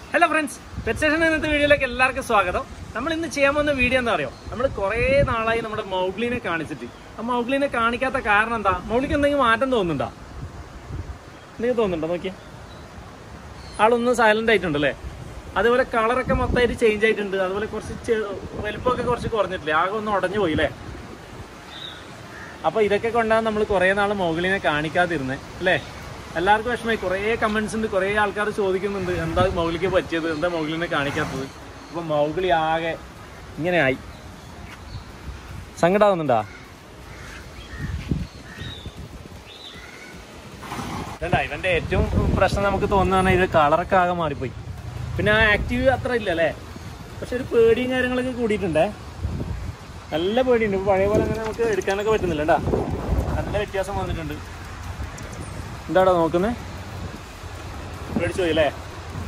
Hello friends പെറ്റേഷൻ ഇന്നത്തെ വീഡിയോയിലേക്ക് എല്ലാവർക്കും സ്വാഗതം നമ്മൾ ഇന്ന് ചെയ്യാൻ പോകുന്ന വീഡിയോ എന്താ അറിയോ നമ്മൾ കുറേ നാളായി നമ്മുടെ മൗഗ്ലിനെ കാണിച്ചിട്ട് ആ മൗഗ്ലിനെ കാണിക്കാത്ത കാരണം എന്താ മൗഗ്ലിക്ക് എന്തെങ്കിലും മാറ്റം തോന്നുന്നുണ്ടോ എന്തെങ്കിലും തോന്നുന്നുണ്ടോ നോക്കിയേ ആളൊന്ന് സൈലന്റ് ആയിട്ടുണ്ട് അല്ലേ അതുപോലെ കളറൊക്കെ മൊത്തമായിട്ട് ചേഞ്ച് ആയിട്ടുണ്ട് അതുപോലെ കുറച്ച് ചെ- വലിപ്പമൊക്കെ കുറച്ച് കുറഞ്ഞിട്ടില്ലേ ആകെ ഒന്ന് ഉടഞ്ഞു പോയില്ലേ അപ്പൊ ഇതൊക്കെ കൊണ്ടാണ് നമ്മൾ കുറേ നാൾ മൗഗ്ലിനെ കാണിക്കാതിരുന്നത് അല്ലേ എല്ലാവർക്കും വിഷമമായി കുറേ കമന്റ്സ് ഉണ്ട് കുറേ ആൾക്കാർ ചോദിക്കുന്നുണ്ട് എന്താ മൗഗ്ലിക്ക് പറ്റിയത് എന്താ മൗഗ്ലിനെ കാണിക്കാത്തത് അപ്പൊ മൗഗ്ലി ആകെ ഇങ്ങനെ ആയി സങ്കടാവുന്നുണ്ടാ വേണ്ട ഇവന്റെ ഏറ്റവും പ്രശ്നം നമുക്ക് തോന്നുന്നതാണ് ഇത് കളറൊക്കെ ആകെ മാറിപ്പോയി പിന്നെ ആ ആക്റ്റീവ് അത്ര ഇല്ല അല്ലേ പക്ഷെ ഒരു പേടിയും കാര്യങ്ങളൊക്കെ കൂടിയിട്ടുണ്ടേ നല്ല പേടിയുണ്ട് ഇപ്പൊ പഴയ പോലെ അങ്ങനെ നമുക്ക് എടുക്കാനൊക്കെ പറ്റുന്നില്ല കേട്ടാ നല്ല വ്യത്യാസം വന്നിട്ടുണ്ട് എന്താടാ നോക്കുന്നേ പേടിച്ചു പോയി അല്ലേ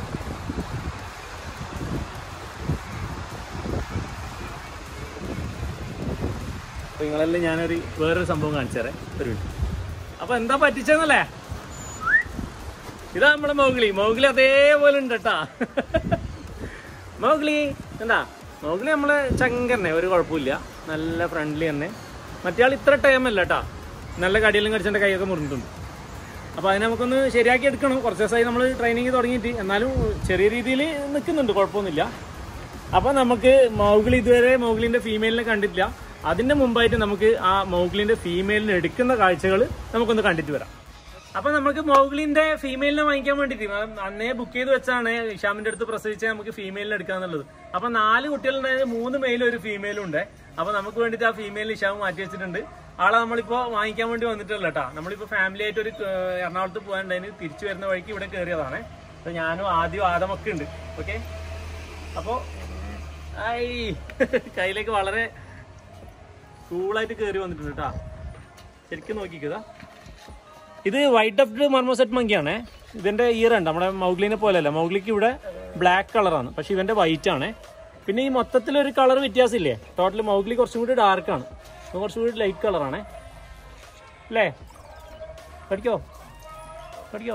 അപ്പൊ നിങ്ങളെല്ലാം ഞാനൊരു വേറൊരു സംഭവം കാണിച്ചേരെ ഒരു മിനിറ്റ് അപ്പൊ എന്താ പറ്റിച്ചെന്നല്ലേ ഇതാ നമ്മളെ മൗഗ്ലി മൗഗ്ലി അതേപോലെ ഉണ്ട് കേട്ടാ മൗഗ്ലി എന്താ മൗഗ്ലി നമ്മളെ ചങ്കന്നെ ഒരു കുഴപ്പമില്ല നല്ല ഫ്രണ്ട്ലി തന്നെ മറ്റേ ആൾ ഇത്ര ടൈം അല്ല കേട്ടാ നല്ല കടിയെല്ലാം കടിച്ചെൻ്റെ കൈയൊക്കെ മുറിഞ്ഞിട്ടുണ്ട് അപ്പോൾ അതിനെ നമുക്കൊന്ന് ശരിയാക്കി എടുക്കണം കുറച്ച് ദിവസമായി നമ്മൾ ട്രെയിനിങ് തുടങ്ങിയിട്ട് എന്നാലും ചെറിയ രീതിയിൽ നിൽക്കുന്നുണ്ട് കുഴപ്പമൊന്നുമില്ല അപ്പോൾ നമുക്ക് മൗഗ്ലി ഇതുവരെ മൗഗ്ലിൻ്റെ ഫീമെയിലിനെ കണ്ടിട്ടില്ല അതിൻ്റെ മുമ്പായിട്ട് നമുക്ക് ആ മൗഗ്ലിൻ്റെ ഫീമെയിലിനെ എടുക്കുന്ന കാഴ്ചകൾ നമുക്കൊന്ന് കണ്ടിട്ട് വരാം അപ്പൊ നമുക്ക് മൗഗ്ലിന്റെ ഫീമെയിലിനെ വാങ്ങിക്കാൻ വേണ്ടിട്ട് അന്നേ ബുക്ക് ചെയ്ത് വെച്ചാണ് ഇഷാമിന്റെ അടുത്ത് പ്രസവിച്ച നമുക്ക് ഫീമെയിലിനെ എടുക്കാന്നുള്ളത് അപ്പൊ നാല് കുട്ടികളുണ്ടായത് മൂന്ന് മെയിലും ഒരു ഫീമെയിലും ഉണ്ട് അപ്പൊ നമുക്ക് വേണ്ടിട്ട് ആ ഫീമെയിൽ ഇഷാമ് മാറ്റി വെച്ചിട്ടുണ്ട് ആളെ നമ്മളിപ്പോ വാങ്ങിക്കാൻ വേണ്ടി വന്നിട്ടല്ല കേട്ടാ നമ്മളിപ്പോ ഫാമിലി ആയിട്ട് ഒരു ഏഹ്, എറണാകുളത്ത് പോകാനുണ്ടായിരുന്നു തിരിച്ചു വരുന്ന വഴിക്ക് ഇവിടെ കയറിയതാണ് അപ്പൊ ഞാനും ആദ്യം ആദമൊക്കെ ഉണ്ട് ഓക്കെ അപ്പോ ഐ കയ്യിലേക്ക് വളരെ കൂളായിട്ട് കയറി വന്നിട്ടുണ്ട് കേട്ടാ ശരിക്കും നോക്കിക്കതാ ഇത് വൈറ്റ് ഡഫ്ഡ് മർമോസെറ്റ് മങ്കിയാണ് ഇതിന്റെ ഇയർ ഉണ്ട് നമ്മുടെ മൗഗ്ലിനെ പോലെയല്ല മൗഗ്ലിക്ക് ഇവിടെ ബ്ലാക്ക് കളറാണ് പക്ഷെ ഇവന്റെ വൈറ്റ് ആണ് പിന്നെ ഈ മൊത്തത്തിൽ ഒരു കളർ വ്യത്യാസമില്ലേ ടോട്ടൽ മൗഗ്ലി കുറച്ചും കൂടി ഡാർക്ക് ആണ് ഇത് കുറച്ചും കൂടി ലൈറ്റ് കളറാണ് അല്ലേ പഠിക്കോ പഠിക്കോ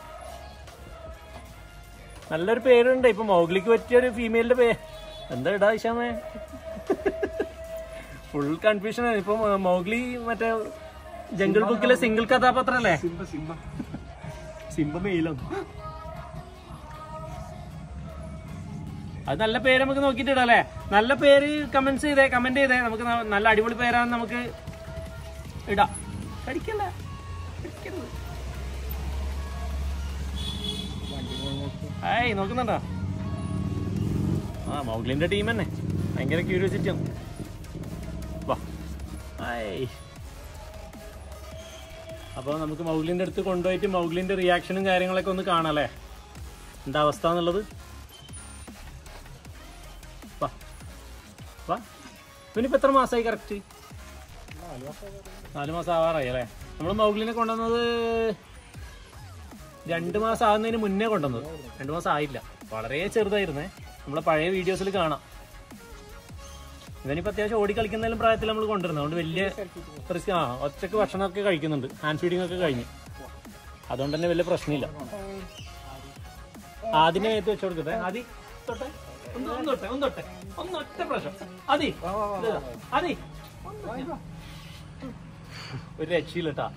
നല്ലൊരു പേരുണ്ട് ഇപ്പൊ മൗഗ്ലിക്ക് പറ്റിയ ഒരു ഫീമെയിലിന്റെ പേര് എന്താ ഇടാ ഇഷാമേ ഫുൾ കൺഫ്യൂഷൻ ആണ് ഇപ്പൊ മൗഗ്ലി മറ്റേ ജംഗിൾ ബുക്കിലെ സിംഗിൾ കഥാപാത്രം അല്ലേ സിംബ സിംബ സിംബ മെയിലും അത് നല്ല പേര് നമുക്ക് നോക്കിയിട്ട് ഇടാം അല്ലേ നല്ല പേര് കമന്റ്സ് ചെയ്തേ കമന്റ് ചെയ്തേ നമുക്ക് ന- നല്ല അടിപൊളി പേരാണ് നമുക്ക് ഇടാം കടിക്കല്ല കടിക്കരുത്. ഏയ് നോക്കുന്നുണ്ടോ ആ മൗഗ്ലിന്റെ ടീം തന്നെ ഭയങ്കര ക്യൂരിയോസിറ്റി ആണ് വാ ഏയ് അപ്പോൾ നമുക്ക് മൗഗ്ലിൻ്റെ അടുത്ത് കൊണ്ടുപോയിട്ട് മൗഗ്ലിൻ്റെ റിയാക്ഷനും കാര്യങ്ങളൊക്കെ ഒന്ന് കാണാല്ലേ എന്താ അവസ്ഥ എന്നുള്ളത് വാ വാ ഇവനിപ്പോൾ എത്ര മാസമായി കറക്റ്റ് നാല് മാസം ആവാറായി അല്ലേ നമ്മൾ മൗഗ്ലിനെ കൊണ്ടുവന്നത് രണ്ട് മാസം ആകുന്നതിന് മുന്നേ കൊണ്ടുവന്നത് രണ്ട് മാസം ആയില്ല വളരെ ചെറുതായിരുന്നേ നമ്മളെ പഴയ വീഡിയോസിൽ കാണാം ഇവനിപ്പോൾ അത്യാവശ്യം ഓടി കളിക്കുന്നതിലും പ്രായത്തിൽ നമ്മൾ കൊണ്ടുവരുന്നത് അതുകൊണ്ട് വലിയ റിസ്ക് ആ ഒറ്റക്ക് ഭക്ഷണമൊക്കെ കഴിക്കുന്നുണ്ട് ഹാൻഡ് ഫീഡിംഗ് ഒക്കെ കഴിഞ്ഞു അതുകൊണ്ട് തന്നെ വലിയ പ്രശ്നമില്ല ആദ്യമേ ഏത്ത് വെച്ച് കൊടുക്കട്ടെ ആദി തൊട്ടെ ഒന്ന് ഒന്ന് തൊട്ടെ ഒന്ന് തൊട്ടെ ഒന്ന് ഒറ്റ പ്രാവശ്യം ആദി ഇതാ. ആദി ഒന്ന് ഒരു രക്ഷയില്ല കേട്ടാ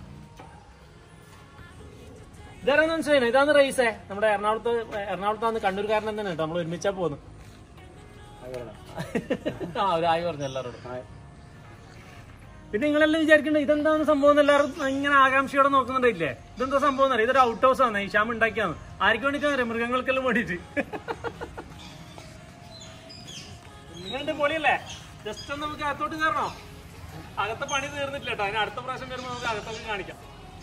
ഇതാരാന്ന് മനസ്സിലായി ഇതാണ് റേസേ നമ്മുടെ എറണാകുളത്ത് എറണാകുളത്താണ് കണ്ണൂർക്കാരൻ തന്നെ കേട്ടോ നമ്മൾ ഒരുമിച്ചാ പോകുന്നു ആ ഒരു ആയി പറഞ്ഞു എല്ലാവരോടും പിന്നെ നിങ്ങളെല്ലാം വിചാരിക്കണ്ടേ ഇതെന്താണ് സംഭവം എന്ന് എല്ലാവരും ഇങ്ങനെ ആകാംക്ഷയോടെ നോക്കുന്നുണ്ടില്ലേ ഇതെന്താ സംഭവം എന്നറിയാം ഇതൊരു ഔട്ട് ഹൗസ് ആണ് ഇഷാം ഉണ്ടാക്കിയാണ് ആർക്ക് വേണ്ടിയിട്ടാണ് അറിയാം മൃഗങ്ങൾക്കെല്ലാം വേണ്ടിയിട്ട് നിങ്ങളുടെ പൊളിയല്ലേ ജസ്റ്റ് ഒന്ന് നമുക്ക് അകത്തോട്ട് കയറണോ അകത്തെ പണി തീർന്നിട്ടില്ല കേട്ടോ അതിന് അടുത്ത പ്രാവശ്യം വരുമ്പോൾ നമുക്ക് അകത്തൊക്കെ കാണിക്കാം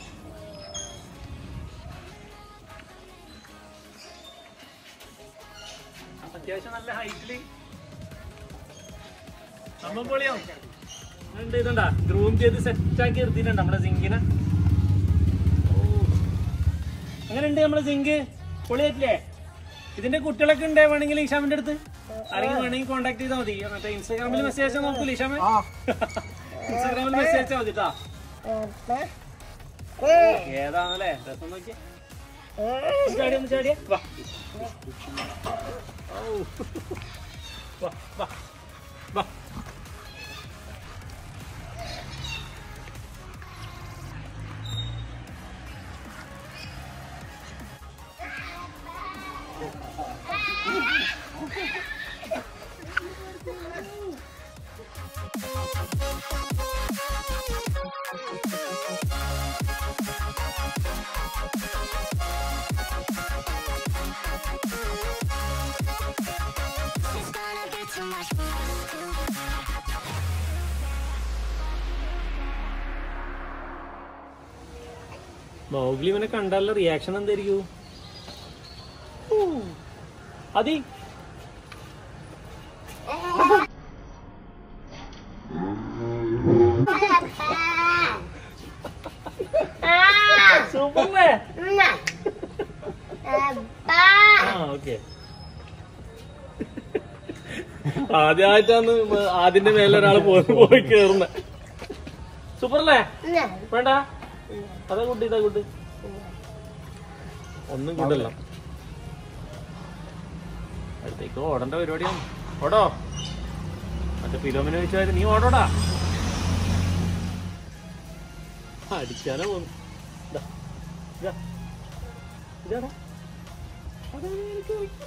അത്യാവശ്യം നല്ല ഹൈറ്റില് സംഭവം പൊളിയാവും ഉണ്ട് ഇതുണ്ടാ ഗ്രൂം ചെയ്ത് സെറ്റ് ആക്കി എടുത്തിട്ടുണ്ട് നമ്മുടെ സിങ്കിനെ അങ്ങനെയുണ്ട് നമ്മുടെ സിങ്ക് പൊളിയായിട്ടില്ലേ ഇതിന്റെ കുട്ടികളൊക്കെ ഉണ്ടേ വേണമെങ്കിൽ ഈശാമിന്റെ അടുത്ത് ആരെങ്കിലും വേണമെങ്കിൽ കോൺടാക്ട് ചെയ്താൽ മതി മറ്റേ ഇൻസ്റ്റാഗ്രാമിൽ മെസ്സേജ് അയച്ചാൽ നോക്കൂല ഈശാമ ഇൻസ്റ്റാഗ്രാമിൽ മെസ്സേജ് അയച്ചാൽ മതി കേട്ടാ ഏതാണല്ലേ രസം നോക്കിയേ ഒന്ന് ചാടിയേ, ഒന്ന് ചാടിയേ. വാ. ഔ. വാ, വാ, വാ. It's gonna be too much for you. Mowgli ഇവനെ കണ്ടാലുള്ള റിയാക്ഷൻ എന്തായിരിക്കും ഊ. അതി സൂപ്പറല്ലേ ആ ഓക്കെ ആദ്യമായിട്ടാണ് ആദ്യന്റെ മേലെ ഒരാൾ പോയി പോയി കേറുന്ന സൂപ്പറല്ലേ വേണ്ട അതാ കുട്ടി ഇതാ കുട്ടി ഒന്നും കൊണ്ടല്ല അടുത്തേക്ക് ഓടേണ്ട പരിപാടിയാണ് ഓടോ മറ്റേ ഫിലോമിനെ വെച്ചാൽ നീ ഓടോടാ അടിക്കാനോ പോന്നു ഇതാ, ഇതാ. ഇതാടാ. അതാ എനിക്ക് വിളിക്കാം.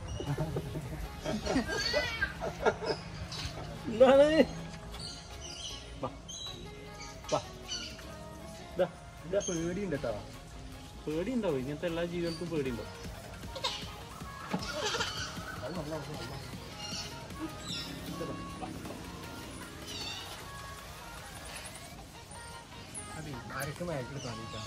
എന്താണ് വാ. വാ. ഇതാ, ഇതാ. പേടിയുണ്ട് കേട്ടോ പേടിയുണ്ടാവും ഇങ്ങനത്തെ എല്ലാ ജീവികൾക്കും പേടിയുണ്ടാവും അതെ ആരൊക്കെ മേലേക്ക് കാണിക്കാം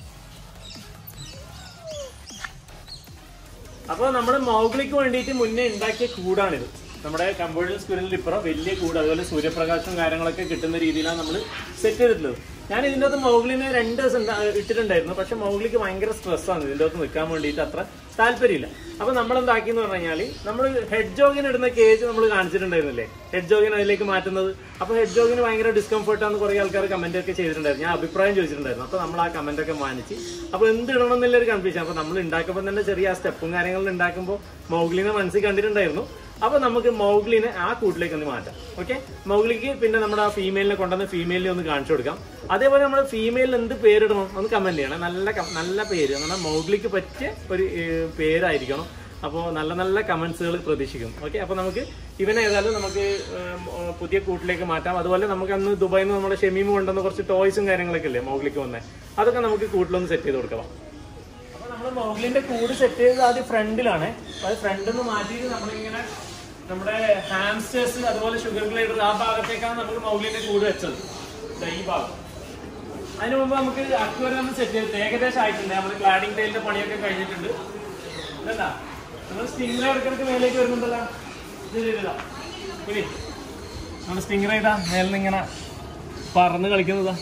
അപ്പൊ നമ്മുടെ മൗഗ്ലിക്ക് വേണ്ടിയിട്ട് മുന്നേ ഉണ്ടാക്കിയ കൂടാണിത് നമ്മുടെ കമ്പ്യൂട്ടർ സ്ക്രീനിൽ ഇപ്പുറം വലിയ കൂട് അതുപോലെ സൂര്യപ്രകാശവും കാര്യങ്ങളൊക്കെ കിട്ടുന്ന രീതിയിലാണ് നമ്മൾ സെറ്റ് ചെയ്തിട്ടുള്ളത് ഞാൻ ഇതിൻ്റെ അകത്ത് മൗഗ്ലിനെ രണ്ട് ദിവസം ഉണ്ടാ- ഇട്ടിട്ടുണ്ടായിരുന്നു പക്ഷെ മൗഗ്ലിക്ക് ഭയങ്കര സ്ട്രെസ്സാണ് ഇതിൻ്റെ അകത്ത് നിൽക്കാൻ വേണ്ടിയിട്ട് അത്ര താല്പര്യമില്ല അപ്പൊ നമ്മൾ എന്താക്കിയെന്ന് പറഞ്ഞു കഴിഞ്ഞാൽ നമ്മൾ ഹെഡ് ജോഗിന് ഇടുന്ന കേജ് നമ്മൾ കാണിച്ചിട്ടുണ്ടായിരുന്നില്ലേ ഹെഡ് ജോഗിന് അതിലേക്ക് മാറ്റുന്നത് അപ്പൊ ഹെഡ് ജോഗിന് ഭയങ്കര ഡിസ്കംഫർട്ടാന്ന് കുറെ ആൾക്കാർ കമന്റ് ഒക്കെ ചെയ്തിട്ടുണ്ടായിരുന്നു ഞാൻ അഭിപ്രായം ചോദിച്ചിട്ടുണ്ടായിരുന്നു അപ്പൊ നമ്മൾ ആ കമന്റ് ഒക്കെ മാനിച്ച് അപ്പൊ എന്ത് ഇടണം എന്നുള്ളൊരു കൺഫ്യൂഷൻ അപ്പൊ നമ്മൾ ഉണ്ടാക്കുമ്പോൾ തന്നെ ചെറിയ സ്റ്റെപ്പും കാര്യങ്ങളും ഉണ്ടാക്കുമ്പോൾ മൗഗ്ലിനെ മനസ്സിൽ കണ്ടിട്ടുണ്ടായിരുന്നു അപ്പൊ നമുക്ക് മൗഗ്ലിനെ ആ കൂട്ടിലേക്ക് ഒന്ന് മാറ്റാം ഓക്കെ മൗഗ്ലിക്ക് പിന്നെ നമ്മുടെ ആ ഫീമെയിലിനെ കൊണ്ടുവന്ന് ഫീമെയിലിനെ ഒന്ന് കാണിച്ചു കൊടുക്കാം അതേപോലെ നമ്മൾ ഫീമെയിലിന് എന്ത് പേരിടണം ഒന്ന് കമന്റ് ചെയ്യണം നല്ല കം- നല്ല പേര് എന്നാൽ മൗഗ്ലിക്ക് പറ്റിയ ഒരു ഏർ, പേരായിരിക്കണം അപ്പോൾ നല്ല നല്ല കമന്റ്സുകൾ പ്രതീക്ഷിക്കും ഓക്കെ അപ്പോൾ നമുക്ക് ഇവനെ ഏതായാലും നമുക്ക് ഉം, ഉം, പുതിയ കൂട്ടിലേക്ക് മാറ്റാം അതുപോലെ നമുക്ക് അന്ന് ദുബായിൽ നിന്ന് നമ്മുടെ ഷെമീമ് കൊണ്ടുവന്ന കുറച്ച് ടോയ്സും കാര്യങ്ങളൊക്കെ ഇല്ലേ മൗഗ്ലിക്ക് വന്നേ അതൊക്കെ നമുക്ക് കൂട്ടിലൊന്ന് സെറ്റ് ചെയ്ത് കൊടുക്കാം അപ്പൊ നമ്മൾ മൗഗ്ലിന്റെ കൂട് സെറ്റ് ചെയ്തത് ആദ്യം ഫ്രണ്ടിലാണ് അത് ഫ്രണ്ടിൽ നിന്ന് മാറ്റിയിട്ട് നമ്മളിങ്ങനെ നമ്മുടെ ഹാംസ്റ്റേഴ്സ് അതുപോലെ ഷുഗർ ഗ്ലൈഡർ ആ ഭാഗത്തേക്കാണ് നമുക്ക് മൗഗ്ലിന്റെ കൂട് വെച്ചത് ദാ ഈ ഭാഗം അതിന് മുമ്പ് നമുക്ക് അക്വറിയം സെറ്റ് ചെയ്ത് ഏകദേശം ആയിട്ടുണ്ട് നമ്മൾ ക്ലാഡിംഗ് ടൈലിന്റെ പണിയൊക്കെ കഴിഞ്ഞിട്ടുണ്ട് ഇതെന്താ നമ്മൾ സ്റ്റിംഗർ ഇടക്കിടക്ക് മേലേക്ക് വരുന്നുണ്ടല്ലോ ഇത് ചെയ്തതാ ഇനി നമ്മൾ സ്റ്റിംഗർ ഇതാ മേലിൽ നിന്ന് ഇങ്ങനെ പറന്ന് കളിക്കുന്നതാ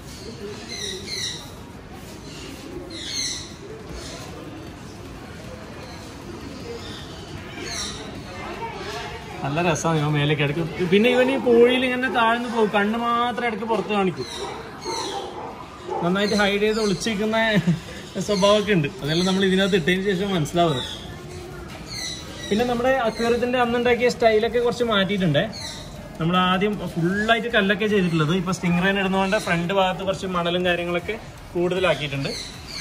നല്ല രസമാണ് ഇവൻ മേലേക്ക് ഇടയ്ക്ക് പിന്നെ ഇവൻ ഈ പൂഴിയിൽ ഇങ്ങനെ താഴ്ന്നു പോകും കണ്ണ് മാത്രം ഇടയ്ക്ക് പുറത്ത് കാണിക്കും നന്നായിട്ട് ഹൈഡ് ചെയ്ത് ഒളിച്ചിരിക്കുന്ന സ്വഭാവമൊക്കെ ഉണ്ട് അതെല്ലാം നമ്മൾ ഇതിനകത്ത് ഇട്ടതിന് ശേഷം മനസ്സിലാവുന്നത് പിന്നെ നമ്മുടെ അക്വേറിയത്തിന്റെ അന്നുണ്ടാക്കിയ സ്റ്റൈലൊക്കെ കുറച്ച് മാറ്റിയിട്ടുണ്ട് നമ്മൾ ആദ്യം ഫുള്ളായിട്ട് കല്ലൊക്കെ ചെയ്തിട്ടുള്ളത് ഇപ്പൊ സ്റ്റിംഗ് ഇടുന്നതുകൊണ്ട് ഫ്രണ്ട് ഭാഗത്ത് കുറച്ച് മണലും കാര്യങ്ങളൊക്കെ കൂടുതലാക്കിയിട്ടുണ്ട്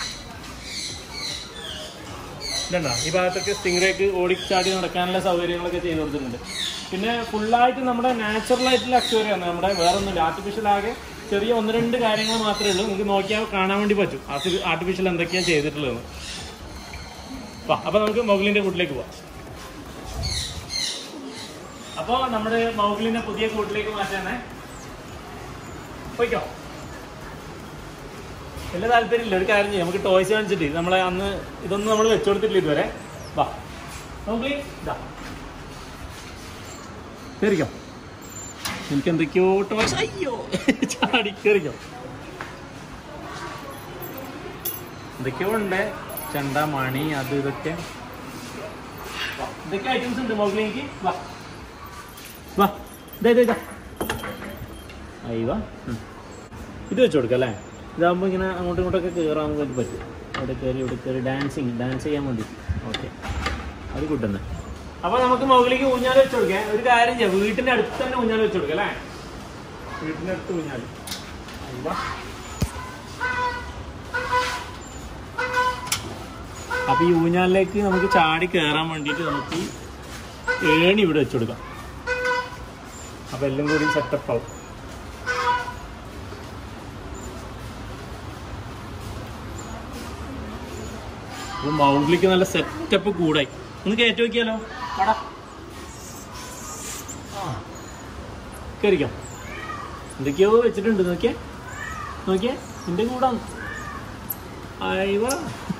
ഇതുണ്ടോ ഈ ഭാഗത്തൊക്കെ സ്റ്റിംഗ്രേക്ക് ഓടിച്ചാടി നടക്കാനുള്ള സൗകര്യങ്ങളൊക്കെ ചെയ്തു കൊടുത്തിട്ടുണ്ട് പിന്നെ ഫുള്ളായിട്ട് നമ്മുടെ നാച്ചുറൽ ആയിട്ടുള്ള അക്വേറിയാണ് നമ്മുടെ വേറെ ഒന്നുമില്ല ആർട്ടിഫിഷ്യൽ ആകെ ചെറിയ ഒന്ന് രണ്ട് കാര്യങ്ങൾ മാത്രമേ ഉള്ളൂ നിങ്ങൾക്ക് നോക്കിയാൽ കാണാൻ വേണ്ടി പറ്റും ആർട്ടിഫിഷ്യൽ എന്തൊക്കെയാണ് ചെയ്തിട്ടുള്ളത് വാ അപ്പൊ നമുക്ക് മൗഗ്ലിന്റെ കൂട്ടിലേക്ക് പോവാം അപ്പോ നമ്മുടെ മൗഗ്ലിനെ പുതിയ കൂട്ടിലേക്ക് മാറ്റാനേ പോയിക്കോ വലിയ താല്പര്യമില്ല ഒരു കാര്യം ചെയ്യാം നമുക്ക് ടോയ്സ് കാണിച്ചിട്ട് നമ്മളെ അന്ന് ഇതൊന്നും നമ്മൾ വെച്ചു കൊടുത്തിട്ടില്ല ഇതുവരെ വാ മൗഗ്ലി ഇതാ കയറിക്കോ എനിക്ക് എന്തൊക്കെയോ ടോയ്സ് അയ്യോ ചാടി കയറിക്കോ എന്തൊക്കെയോ ഉണ്ട് ചെണ്ട മണി അത് ഇതൊക്കെ വാ, ഇതൊക്കെ ഐറ്റംസ് ഉണ്ട് മൗഗ്ലി എനിക്ക് വാ വാ ഇതാ ഇതാ ഇതാ അയ്യ വാ ഉം. ഇത് വെച്ച് കൊടുക്കാം അല്ലേ ഇതാകുമ്പോൾ ഇങ്ങനെ അങ്ങോട്ടും ഇങ്ങോട്ടൊക്കെ കയറാൻ വേണ്ടി പറ്റും ഇവിടെ കയറി ഇവിടെ കയറി ഡാൻസിങ് ഡാൻസ് ചെയ്യാൻ വേണ്ടി ഓക്കെ അത് കൂട്ടുന്നത് അപ്പോൾ നമുക്ക് മുകളിലേക്ക് ഊഞ്ഞാൽ വെച്ച് കൊടുക്കാം ഒരു കാര്യം ചെയ്യാം വീട്ടിൻ്റെ അടുത്ത് തന്നെ ഊഞ്ഞാൽ വെച്ച് കൊടുക്കാം അല്ലേ വീട്ടിൻ്റെ അടുത്ത് ഊഞ്ഞാൽ അയ്യോ. അപ്പൊ ഈ ഊഞ്ഞാലിലേക്ക് നമുക്ക് ചാടി കയറാൻ വേണ്ടിയിട്ട് നമുക്ക് ഈ ഏണി ഇവിടെ വെച്ച് കൊടുക്കാം അപ്പൊ എല്ലാം കൂടി സെറ്റപ്പ് ആവും അപ്പൊ മൗണ്ടിലേക്ക് നല്ല സെറ്റപ്പ് കൂടായി ഒന്ന് കയറ്റി നോക്കിയാലോ പടാ ആ കയറിക്കാം എന്തൊക്കെയോ വെച്ചിട്ടുണ്ട് നോക്കിയേ നോക്കിയേ നിന്റെ കൂടാണ് അയവാ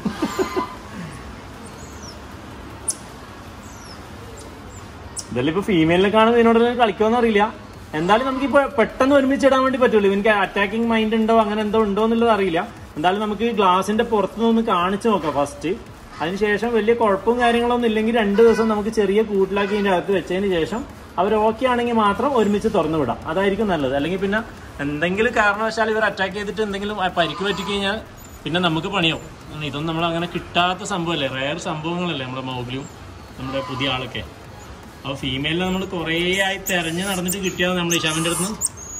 ഇതെല്ലാം ഇപ്പൊ ഫീമെയിലിനെ കാണുമ്പോൾ ഇതിനോട് കളിക്കുമെന്ന് അറിയില്ല എന്തായാലും നമുക്കിപ്പോ പെട്ടെന്ന് ഒരുമിച്ചിടാൻ വേണ്ടി പറ്റുള്ളൂ എനിക്ക് അറ്റാക്കിംഗ് മൈൻഡ് ഉണ്ടോ അങ്ങനെ എന്തോ ഉണ്ടോ എന്നുള്ളത് അറിയില്ല എന്തായാലും നമുക്ക് ഗ്ലാസിന്റെ പുറത്തുനിന്ന് കാണിച്ചു നോക്കാം ഫസ്റ്റ് അതിനുശേഷം വലിയ കുഴപ്പവും കാര്യങ്ങളൊന്നും ഇല്ലെങ്കിൽ രണ്ട് ദിവസം നമുക്ക് ചെറിയ കൂട്ടിലാക്കി ഇതിന്റെ അകത്ത് വെച്ചതിന് ശേഷം അവർ ഓക്കെ ആണെങ്കിൽ മാത്രം ഒരുമിച്ച് തുറന്നു വിടാം അതായിരിക്കും നല്ലത് അല്ലെങ്കിൽ പിന്നെ എന്തെങ്കിലും കാരണവശാൽ ഇവർ അറ്റാക്ക് ചെയ്തിട്ട് എന്തെങ്കിലും പരിക്ക് പറ്റി കഴിഞ്ഞാൽ പിന്നെ നമുക്ക് പണിയാവും കാരണം ഇതൊന്നും നമ്മൾ അങ്ങനെ കിട്ടാത്ത സംഭവമല്ലേ റയർ സംഭവങ്ങളല്ലേ നമ്മുടെ മൗഗ്ലിയും നമ്മുടെ പുതിയ ആളൊക്കെ അപ്പോൾ ഫീമെയിലിനെ നമ്മൾ കുറേ ആയി തെരഞ്ഞ് നടന്നിട്ട് കിട്ടിയത് നമ്മുടെ ഇഷാമിൻ്റെ അടുത്ത്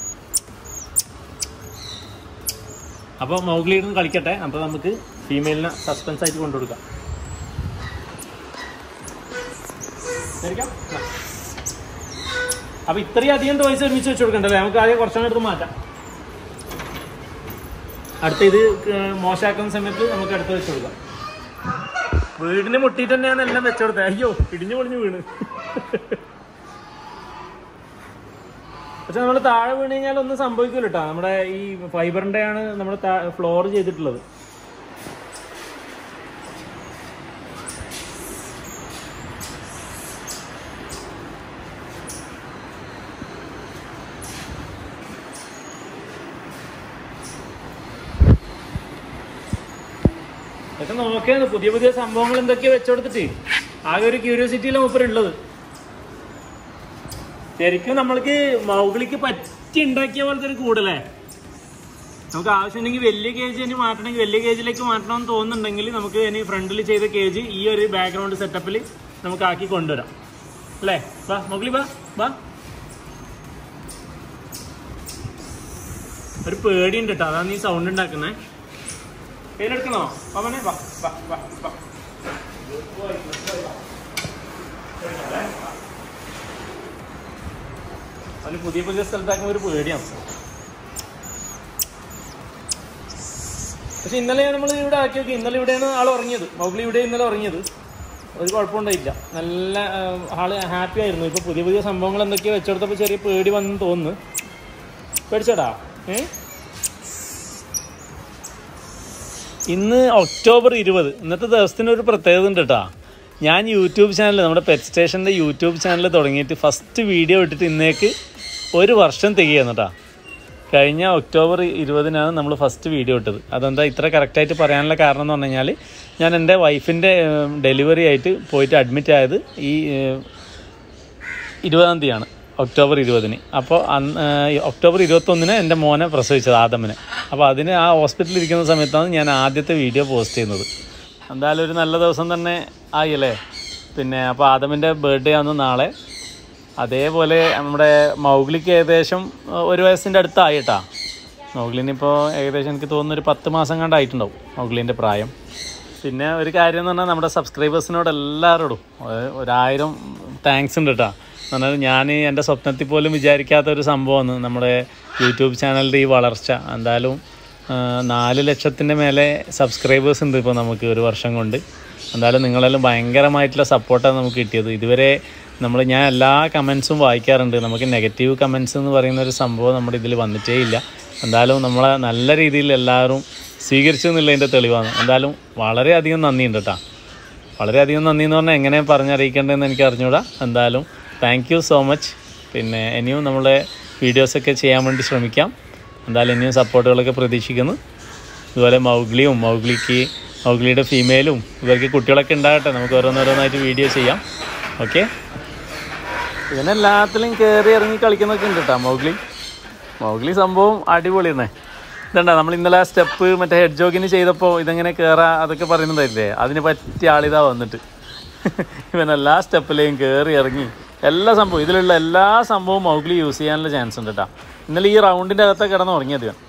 അപ്പോൾ മൗഗ്ലി ഇരുന്ന് കളിക്കട്ടെ അപ്പോൾ നമുക്ക് ഫീമെയിലിനെ സസ്പെൻസ് ആയിട്ട് കൊണ്ടുകൊടുക്കാം ശരിക്കാം അപ്പൊ ഇത്രയും അധികം ടോയ്സ് ഒരുമിച്ച് വെച്ച് കൊടുക്കണ്ടല്ലേ നമുക്ക് ആദ്യം കുറച്ചെണ്ണം എടുത്ത് മാറ്റാം അടുത്ത ഇത് ഏർ മോശമാക്കുന്ന സമയത്ത് നമുക്ക് അടുത്ത് വെച്ച് കൊടുക്കാം വീടിന് മുട്ടിയിട്ട് തന്നെയാണ് എല്ലാം വെച്ചെടുത്തത് അയ്യോ ഇടിഞ്ഞു പൊളിഞ്ഞു വീണ് പക്ഷെ നമ്മൾ താഴെ വീണ് കഴിഞ്ഞാൽ ഒന്നും സംഭവിക്കില്ല കേട്ടോ നമ്മുടെ ഈ ഫൈബറിന്റെ ആണ് നമ്മൾ ഫ്ലോർ ചെയ്തിട്ടുള്ളത് ഇതൊക്കെ നോക്കിയാണ് പുതിയ പുതിയ സംഭവങ്ങൾ എന്തൊക്കെയാ വെച്ചെടുത്തിട്ട് ആകെ ഒരു ക്യൂരിയോസിറ്റിയിലാണ് മൂപ്പരുള്ളത് ശരിക്കും നമ്മൾക്ക് മൗകളിക്ക് പറ്റി ഉണ്ടാക്കിയ പോലത്തെ ഒരു കൂടല്ലേ നമുക്ക് ആവശ്യമുണ്ടെങ്കിൽ വലിയ കേജ് ഇനി മാറ്റണമെങ്കിൽ വലിയ കേജിലേക്ക് മാറ്റണമെന്ന് തോന്നുന്നുണ്ടെങ്കിൽ നമുക്ക് ഇനി ഫ്രണ്ടിൽ ചെയ്ത കേജ് ഈ ഒരു ബാക്ക്ഗ്രൗണ്ട് സെറ്റപ്പിൽ നമുക്ക് ആക്കി കൊണ്ടുവരാം അല്ലേ വാ മൗഗ്ലി വാ വാ ഒരു പേടിയുണ്ട് കേട്ടോ അതാണ് ഈ സൗണ്ട് ഉണ്ടാക്കുന്നേ പേരെടുക്കണോ പവനെ വാ വാ വാ വാ അവന് പുതിയ പുതിയ സ്ഥലത്താക്കുമ്പോൾ ഒരു പേടിയാണ് പക്ഷെ ഇന്നലെ നമ്മൾ ഇവിടെ ആക്കി നോക്കി ഇന്നലെ ഇവിടെയാണ് ആൾ ഉറങ്ങിയത് മൗഗ്ലി ഇവിടെ ഇന്നലെ ഉറങ്ങിയത് ഒരു കുഴപ്പമുണ്ടായില്ല നല്ല ആ, ആള് ഹാപ്പി ആയിരുന്നു ഇപ്പൊ പുതിയ പുതിയ സംഭവങ്ങൾ എന്തൊക്കെയോ വെച്ചെടുത്തപ്പോൾ ചെറിയ പേടി വന്നു തോന്നുന്നു പേടിച്ചോടാ ഏ ഇന്ന് ഒക്ടോബർ ഇരുപത് ഇന്നത്തെ ദിവസത്തിന് ഒരു പ്രത്യേകത ഉണ്ട് കേട്ടോ ഞാൻ യൂട്യൂബ് ചാനൽ നമ്മുടെ പെറ്റ് സ്റ്റേഷൻ്റെ യൂട്യൂബ് ചാനൽ തുടങ്ങിയിട്ട് ഫസ്റ്റ് വീഡിയോ ഇട്ടിട്ട് ഇന്നേക്ക് ഒരു വർഷം തികയാണ് കേട്ടോ കഴിഞ്ഞ ഒക്ടോബർ ഇരുപതിനാണ് നമ്മൾ ഫസ്റ്റ് വീഡിയോ ഇട്ടത് അതെന്താ ഇത്ര കറക്റ്റായിട്ട് പറയാനുള്ള കാരണം എന്ന് പറഞ്ഞു കഴിഞ്ഞാൽ ഞാൻ എൻ്റെ വൈഫിൻ്റെ ഡെലിവറി ആയിട്ട് പോയിട്ട് അഡ്മിറ്റ് ആയത് ഈ ഏഹ്, ഇരുപതാം തീയതിയാണ് ഒക്ടോബർ ഇരുപതിന് അപ്പോൾ അന്ന് ഏഹ്, ഒക്ടോബർ ഇരുപത്തൊന്നിന് എൻ്റെ മോനെ പ്രസവിച്ചത് ആദമിനെ അപ്പോൾ അതിന് ആ ഹോസ്പിറ്റലിൽ ഇരിക്കുന്ന സമയത്താണ് ഞാൻ ആദ്യത്തെ വീഡിയോ പോസ്റ്റ് ചെയ്യുന്നത് എന്തായാലും ഒരു നല്ല ദിവസം തന്നെ ആയില്ലേ പിന്നെ അപ്പോൾ ആദമിൻ്റെ ബർത്ത്ഡേ ആണ് നാളെ അതേപോലെ നമ്മുടെ മൗഗ്ലിക്ക് ഏകദേശം ഏഹ്, ഒരു വയസ്സിൻ്റെ അടുത്തായി കേട്ടാ മൗഗ്ലിനിപ്പോൾ ഏകദേശം എനിക്ക് തോന്നുന്നു ഒരു പത്ത് മാസം കണ്ടായിട്ടുണ്ടാവും മൗഗ്ലിൻ്റെ പ്രായം പിന്നെ ഒരു കാര്യം എന്ന് പറഞ്ഞാൽ നമ്മുടെ സബ്സ്ക്രൈബേഴ്സിനോട് എല്ലാവരോടും ഒരു- ഒരായിരം താങ്ക്സ് ഉണ്ട് കേട്ടോ എന്ന് പറഞ്ഞാൽ ഞാൻ എൻ്റെ സ്വപ്നത്തിൽ പോലും വിചാരിക്കാത്ത ഒരു സംഭവമാണ് നമ്മുടെ യൂട്യൂബ് ചാനലിൻ്റെ ഈ വളർച്ച എന്തായാലും ആ, നാല് ലക്ഷത്തിൻ്റെ മേലെ സബ്സ്ക്രൈബേഴ്സ് ഉണ്ട് ഇപ്പോൾ നമുക്ക് ഒരു വർഷം കൊണ്ട് എന്തായാലും നിങ്ങളെല്ലാം ഭയങ്കരമായിട്ടുള്ള സപ്പോർട്ടാണ് നമുക്ക് കിട്ടിയത് ഇതുവരെ നമ്മൾ ഞാൻ എല്ലാ കമൻസും വായിക്കാറുണ്ട് നമുക്ക് നെഗറ്റീവ് കമൻസ് എന്ന് പറയുന്ന ഒരു സംഭവം നമ്മുടെ ഇതിൽ വന്നിട്ടേ ഇല്ല എന്തായാലും നമ്മളെ നല്ല രീതിയിൽ എല്ലാവരും സ്വീകരിച്ചു എന്നുള്ളതിൻ്റെ തെളിവാണ് എന്തായാലും വളരെയധികം നന്ദിയുണ്ട് കേട്ടോ വളരെയധികം നന്ദി എന്ന് പറഞ്ഞാൽ എങ്ങനെ പറഞ്ഞറിയിക്കേണ്ടതെന്ന് എനിക്ക് അറിഞ്ഞൂടാ എന്തായാലും താങ്ക് യു സോ മച്ച് പിന്നെ ഇനിയും നമ്മളെ വീഡിയോസൊക്കെ ചെയ്യാൻ വേണ്ടി ശ്രമിക്കാം എന്തായാലും ഇനിയും സപ്പോർട്ടുകളൊക്കെ പ്രതീക്ഷിക്കുന്നു ഇതുപോലെ മൗഗ്ലിയും മൗഗ്ലിക്ക് മൗഗ്ലിയുടെ ഫീമെയിലും ഇവർക്ക് കുട്ടികളൊക്കെ ഉണ്ടാകട്ടെ നമുക്ക് ഓരോന്നോരോന്നായിട്ട് വീഡിയോ ചെയ്യാം ഓക്കെ ഇവനെല്ലാത്തിലും കയറി ഇറങ്ങി കളിക്കുന്നൊക്കെ ഉണ്ട് കേട്ടോ മൗഗ്ലി മൗഗ്ലി സംഭവം അടിപൊളി തന്നെ ഇതണ്ട നമ്മൾ ഇന്നലെ ആ സ്റ്റെപ്പ് മറ്റേ ഹെഡ് ജോഗിന് ചെയ്തപ്പോൾ ഇതെങ്ങനെ കയറാ അതൊക്കെ പറയുന്നുണ്ടായില്ലേ അതിന് പറ്റിയ ആളിതാ വന്നിട്ട് ഇവൻ എല്ലാ സ്റ്റെപ്പിലെയും കയറി ഇറങ്ങി എല്ലാ സംഭവം ഇതിലുള്ള എല്ലാ സംഭവവും മൗഗ്ലി യൂസ് ചെയ്യാനുള്ള ചാൻസ് ഉണ്ട് കേട്ടോ ഇന്നലെ ഈ റൗണ്ടിൻ്റെ അകത്തൊക്കെ കിടന്ന് ഉറങ്ങിയത് ഇവൻ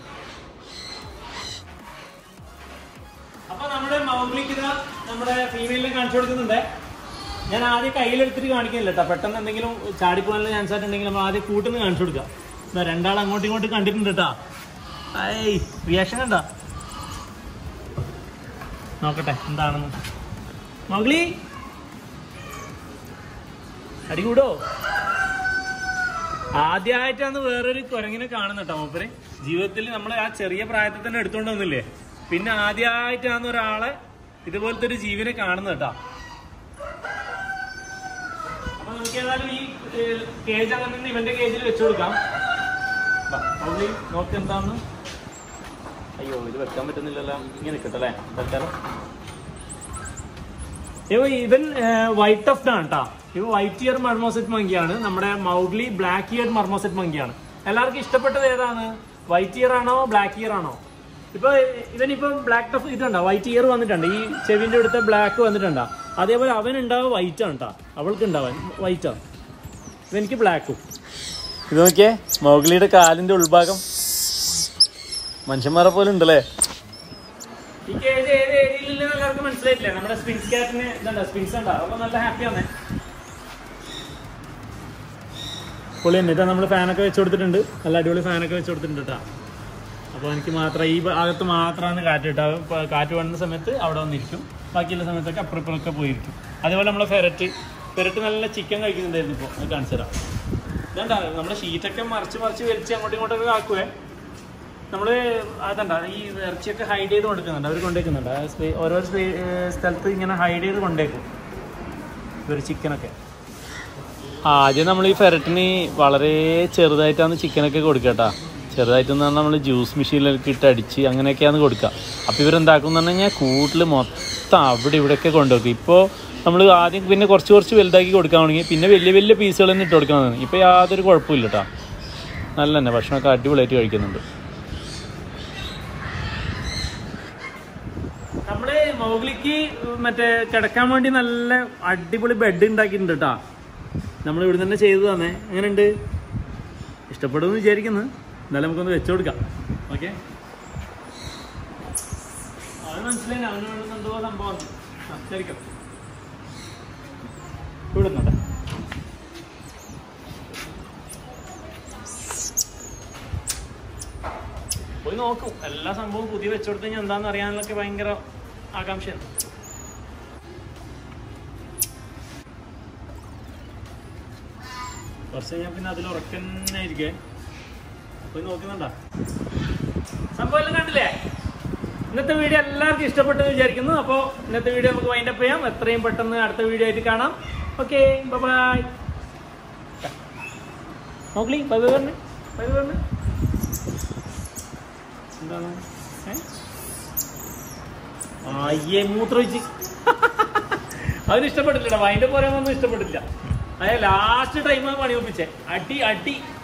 അപ്പൊ നമ്മുടെ മൗഗ്ലിക്ക് ഇതാ നമ്മുടെ ഫീമെയിലിനെ കാണിച്ചു കൊടുക്കുന്നുണ്ട് ഞാൻ ആദ്യം കയ്യിലെടുത്തിട്ട് കാണിക്കുന്നില്ല കേട്ടോ പെട്ടെന്ന് എന്തെങ്കിലും ചാടിപ്പോകാനുള്ള ചാൻസ് ആയിട്ടുണ്ടെങ്കിൽ നമ്മൾ ആദ്യം കൂട്ടുന്ന് കാണിച്ചു കൊടുക്കാം ഇതാ രണ്ടാൾ അങ്ങോട്ടും ഇങ്ങോട്ടും കണ്ടിട്ടുണ്ട് കേട്ടാ ഐ റിയാക്ഷൻ കണ്ട നോക്കട്ടെ എന്താണെന്ന് മൗഗ്ലി അടി കൂടോ ആദ്യമായിട്ടാണ് വേറൊരു കുരങ്ങിനെ കാണുന്ന കേട്ടോ മൂപ്പര് ജീവിതത്തിൽ നമ്മൾ ആ ചെറിയ പ്രായത്തിൽ തന്നെ എടുത്തോണ്ട് വന്നില്ലേ പിന്നെ ആദ്യമായിട്ടാണ് ഒരാളെ ഇതുപോലത്തെ ഒരു ജീവനെ കാണുന്നത് കേട്ടോ അപ്പൊ നമുക്ക് ഏതായാലും ഈ കേജ് അങ്ങനെ തന്നെ ഇവന്റെ കേജിൽ വെച്ചു കൊടുക്കാം ബാ, മൗഗ്ലി, നോക്ക് എന്താന്ന് അയ്യോ ഇത് വെക്കാൻ പറ്റുന്നില്ലല്ലോ ഇങ്ങനെ നിൽക്കട്ടല്ലേ തൽക്കാലം ഇവ ഇവൻ വൈറ്റ് ടഫ്റ്റ് ആണ് കേട്ടോ ഇവ വൈറ്റ് ഇയർ മർമോസെറ്റ് മങ്കിയാണ് നമ്മുടെ മൗഗ്ലി ബ്ലാക്ക് ഇയർ മർമോസെറ്റ് മങ്കിയാണ് എല്ലാവർക്കും ഇഷ്ടപ്പെട്ടത് ഏതാണ് വൈറ്റ് ഇയർ ആണോ ബ്ലാക്ക് ഇയർ ആണോ ഇപ്പൊ ഇവനിപ്പം ബ്ലാക്ക് ടഫ് ഇതുണ്ടോ വൈറ്റ് ഇയർ വന്നിട്ടുണ്ട് ഈ ചെവിന്റെ അടുത്ത് ബ്ലാക്ക് വന്നിട്ടുണ്ടോ അതേപോലെ അവൻ ഉണ്ടാവുക വൈറ്റ് ആണ് കേട്ടോ അവൾക്ക് ഉണ്ടാവാൻ വൈറ്റ് ആണ് ഇവനിക്ക് ബ്ലാക്കും ഇത് നോക്കിയേ മൗഗ്ലിയുടെ കാലിന്റെ ഉൾഭാഗം മനുഷ്യന്മാരെ പോലെ ഉണ്ടല്ലേ ഈ കേജ് ഏത് ഏരിയയിലുള്ള എല്ലാവർക്കും മനസ്സിലായിട്ടില്ലേ നമ്മുടെ സ്പിൻസ് കാറ്റിന് ഇതുണ്ടോ സ്പിൻസ് ഉണ്ടോ അപ്പൊ നല്ല ഹാപ്പിയാണ് പൊളി തന്നെ ഇതാ നമ്മൾ ഫാനൊക്കെ വെച്ച് കൊടുത്തിട്ടുണ്ട് നല്ല അടിപൊളി ഫാനൊക്കെ വെച്ച് കൊടുത്തിട്ടുണ്ട് കേട്ടോ അപ്പോൾ എനിക്ക് മാത്രം ഈ ഭാഗത്ത് മാത്രമാണ് കാറ്റ് കിട്ടുക അത് ഇപ്പൊ കാറ്റ് വേണ്ടുന്ന സമയത്ത് അവിടെ വന്നിരിക്കും ബാക്കിയുള്ള സമയത്തൊക്കെ അപ്പുറപ്പുറമൊക്കെ പോയിരിക്കും അതേപോലെ നമ്മളെ ഫെരറ്റ് ഫെരറ്റ് നല്ല ചിക്കൻ കഴിക്കുന്നുണ്ടായിരുന്നു ഇപ്പോൾ അത് കാണിച്ചു തരാം ഇതണ്ട നമ്മുടെ ഷീറ്റൊക്കെ മറിച്ച് മറിച്ച് വലിച്ച് അങ്ങോട്ടും ഇങ്ങോട്ടൊക്കെ ആക്കുവേ നമ്മൾ അതണ്ട ഈ ഇറച്ചിയൊക്കെ ഹൈഡ് ചെയ്ത് കൊടുക്കുന്നുണ്ട് അവർ കൊണ്ടുവയ്ക്കുന്നുണ്ട് ആ സ്പേ- ഓരോ സ്പേ- ഏർ സ്ഥലത്ത് ഇങ്ങനെ ഹൈഡ് ചെയ്ത് കൊണ്ടേക്കും ഒരു ചിക്കനൊക്കെ ആദ്യം നമ്മൾ ഈ ഫെരറ്റിന് വളരെ ചെറുതായിട്ടാണ് ചിക്കനൊക്കെ കൊടുക്കട്ടാ ചെറുതായിട്ടെന്ന് പറഞ്ഞാൽ നമ്മൾ ജ്യൂസ് മെഷീനിലൊക്കെ ഇട്ട് അടിച്ച് അങ്ങനെയൊക്കെയാണ് കൊടുക്കുക അപ്പോൾ ഇവരെന്താക്കും എന്ന് പറഞ്ഞു കഴിഞ്ഞാൽ കൂട്ടിൽ മൊത്തം അവിടെ ഇവിടെയൊക്കെ കൊണ്ടുവെക്കും ഇപ്പോൾ നമ്മൾ ആദ്യം പിന്നെ കുറച്ച് കുറച്ച് വലുതാക്കി കൊടുക്കാൻ തുടങ്ങി പിന്നെ വലിയ വലിയ പീസുകൾ തന്നെ ഇട്ട് കൊടുക്കാൻ തുടങ്ങി ഇപ്പോൾ യാതൊരു കുഴപ്പമില്ല കേട്ടോ നല്ല തന്നെ ഭക്ഷണമൊക്കെ അടിപൊളിയായിട്ട് കഴിക്കുന്നുണ്ട് നമ്മള് മൗഗ്ലിക്ക് മറ്റേ കിടക്കാൻ വേണ്ടി നല്ല അടിപൊളി ബെഡ് ഉണ്ടാക്കിയിട്ടുണ്ട് കേട്ടാ നമ്മൾ ഇവിടെ തന്നെ ചെയ്തു തന്നെ എങ്ങനെയുണ്ട് ഇഷ്ടപ്പെടുമെന്ന് വിചാരിക്കുന്നു എന്നാലും നമുക്കൊന്ന് വെച്ചു കൊടുക്കാം ഓക്കെ അവന് മനസ്സിലായി അവന് വേണ്ടുന്നുണ്ടോ സംഭവം സംസാരിക്കാം ഇവിടെ നിന്നോട്ടെ പോയി നോക്കും എല്ലാ സംഭവവും പുതിയ വെച്ചുകൊടുത്ത് കഴിഞ്ഞാൽ എന്താണെന്ന് അറിയാനൊക്കെ ഭയങ്കര ആകാംക്ഷയാണ് കുറച്ച് കഴിഞ്ഞാൽ പിന്നെ അതിൽ ഉറക്കന്നായിരിക്കേ പോയി നോക്കുന്നുണ്ടാ സംഭവം എല്ലാം കണ്ടില്ലേ ഇന്നത്തെ വീഡിയോ എല്ലാവർക്കും ഇഷ്ടപ്പെട്ടെന്ന് വിചാരിക്കുന്നു അപ്പോൾ ഇന്നത്തെ വീഡിയോ നമുക്ക് വൈൻഡപ്പ് ചെയ്യാം എത്രയും പെട്ടെന്ന് അടുത്ത വീഡിയോ ആയിട്ട് കാണാം ഓക്കെ ബൈ നോക്കലി ബൈ ബൈ പറഞ്ഞു ബൈ ബൈ പറഞ്ഞു എന്താണ് ഏ? അയ്യേ മൂത്രമൊഴിച്ച് അതിന് ഇഷ്ടപ്പെട്ടില്ല വൈൻ്റെ പോലെ ഒന്നും ഇഷ്ടപ്പെട്ടില്ല അതെ ലാസ്റ്റ് ടൈമാണ് പണി ഒപ്പിച്ചേ അടി അടി